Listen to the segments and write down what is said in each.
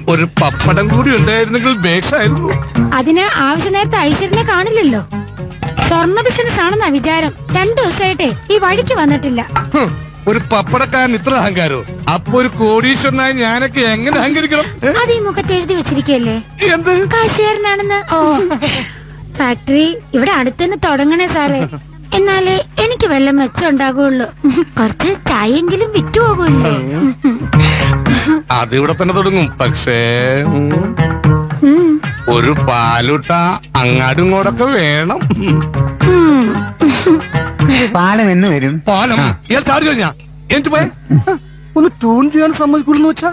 ഒരു പപ്പടം കൂടി ഉണ്ടായിരുന്നെങ്കിൽ ബേക്സ് ആയിരുന്നു അതിന് ആവശ്യ നേരത്തെ ഐശ്വര്യനെ കാണില്ലല്ലോ സ്വർണ്ണ ബിസിനസ് ആണെന്നാ വിചാരം രണ്ടു ദിവസമായിട്ടേ ഈ വഴിക്ക് വന്നിട്ടില്ല ഹും, ഒരു പപ്പടക്കാരൻ ഇത്ര അഹങ്കാരോ അപ്പൊ ഒരു കോടീശ്വരനായി ഞാനൊക്കെ എങ്ങനെ അഹങ്കരിക്കണം ഏ? അത് ഈ മുഖത്ത് എഴുതി വെച്ചിരിക്കല്ലേ എന്ത് കാശുകാരനാണെന്ന് ഫാക്ടറി ഇവിടെ അടുത്ത് തന്നെ തുടങ്ങണേ സാറേ എന്നാലേ എനിക്ക് വല്ല മെച്ചം ഉണ്ടാകുള്ളൂ കുറച്ച് ചായയെങ്കിലും വിറ്റുപോകുമല്ലോ അത് ഇവിടെ തന്നെ തുടങ്ങും പക്ഷേ ഉം, ഉം, ഒരു പാലുട്ട അങ്ങാടും ഇങ്ങോട്ടൊക്കെ വേണം ഉം. പാലം എന്ന് വരും പാലം ഇയാൾ ചാടി കഴിഞ്ഞാ എന്നിട്ട് പോയെ ഒന്ന് ട്യൂൺ ചെയ്യാൻ സമ്മതിക്കൂലെന്ന് വെച്ചാ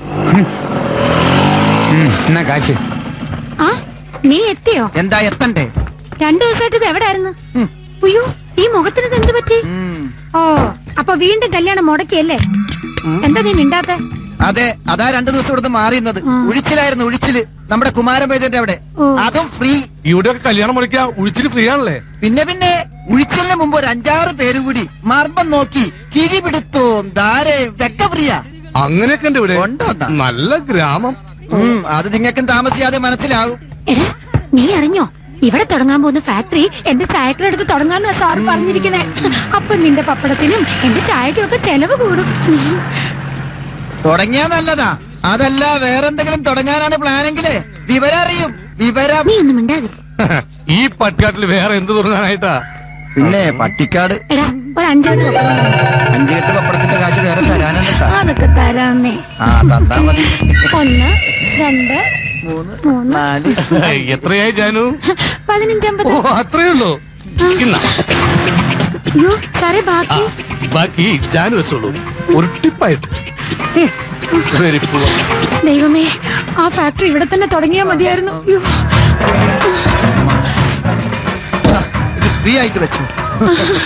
ഉം, എന്നാ കാശ് ആ നീ എത്തിയോ എന്താ എത്തണ്ടേ രണ്ടു ദിവസമായിട്ട് ഇത് എവിടായിരുന്നു അയ്യോ ഈ മുഖത്തിന് ഇത് എന്ത് പറ്റി ഓ അപ്പൊ വീണ്ടും കല്യാണം മുടക്കിയല്ലേ എന്താ നീ മിണ്ടാത്ത അതെ അതാ രണ്ടു ദിവസം ഇവിടുന്ന് മാറിയുന്നത് ഉഴിച്ചിലായിരുന്നു ഉഴിച്ചില് നമ്മുടെ കുമാരപേദന്റെ അവിടെ ഓ. അതും ഫ്രീ ഇവിടെയൊക്കെ കല്യാണം മുടക്കിയ ഉഴിച്ചിട്ട് ഫ്രീ ആണല്ലേ പിന്നെ പിന്നെ ഉഴിച്ചിലിന് മുമ്പ് ഒരു അഞ്ചാറ് പേര് കൂടി മർമ്മം നോക്കി കിഴി പിടുത്തവും ധാരയും ഇതൊക്കെ ഫ്രീയാ അങ്ങനെയൊക്കെ ഉണ്ട് ഇവിടെ ഉണ്ടോ എന്നാ? നല്ല ഗ്രാമം ഉം, അത് നിങ്ങൾക്കും താമസിയാതെ മനസ്സിലാവും എടാ നീ അറിഞ്ഞോ ഇവിടെ തുടങ്ങാൻ പോകുന്ന ഫാക്ടറി എന്റെ ചായക്കടടുത്ത് തുടങ്ങാന്നാ സാർ പറഞ്ഞിരിക്കണേ അപ്പൊ നിന്റെ പപ്പടത്തിനും എന്റെ ചായക്കും ഒക്കെ ചെലവ് കൂടും തുടങ്ങിയാ നല്ലതാ അതല്ല വേറെന്തെങ്കിലും തുടങ്ങാനാണ് പ്ലാനെങ്കിലേ വിവരം അറിയും വിവരം നീ ഒന്നും മിണ്ടാതി ഈ പട്ടിക്കാട്ടിൽ വേറെ എന്ത് തുടങ്ങാനായിട്ടാ പിന്നെ പട്ടിക്കാട് എടാ ഒരു അഞ്ചെട്ട് പപ്പടം വേണം. അഞ്ചു കെട്ട് പപ്പടത്തിന്റെ കാശ് വേറെ തരാനുണ്ടാ അതൊക്കെ തരാന്നേ ആ തന്നാ മതി ഒന്ന് രണ്ട് മൂന്ന് മൂന്ന് നാല് എത്രയായി ജാനു പതിനഞ്ചമ്പത് ഓ അത്രേ ഉള്ളൂ ഇന്നാ. അയ്യോ സാറേ ബാക്കി ബാക്കി ജാനു വെച്ചോളൂ ഒരു ടിപ്പായിട്ട് വെരി ദൈവമേ ആ ഫാക്ടറി ഇവിടെ തന്നെ തുടങ്ങിയാ മതിയായിരുന്നു അയ്യോ. ഇത് ഫ്രീ ആയിട്ട് വെച്ചു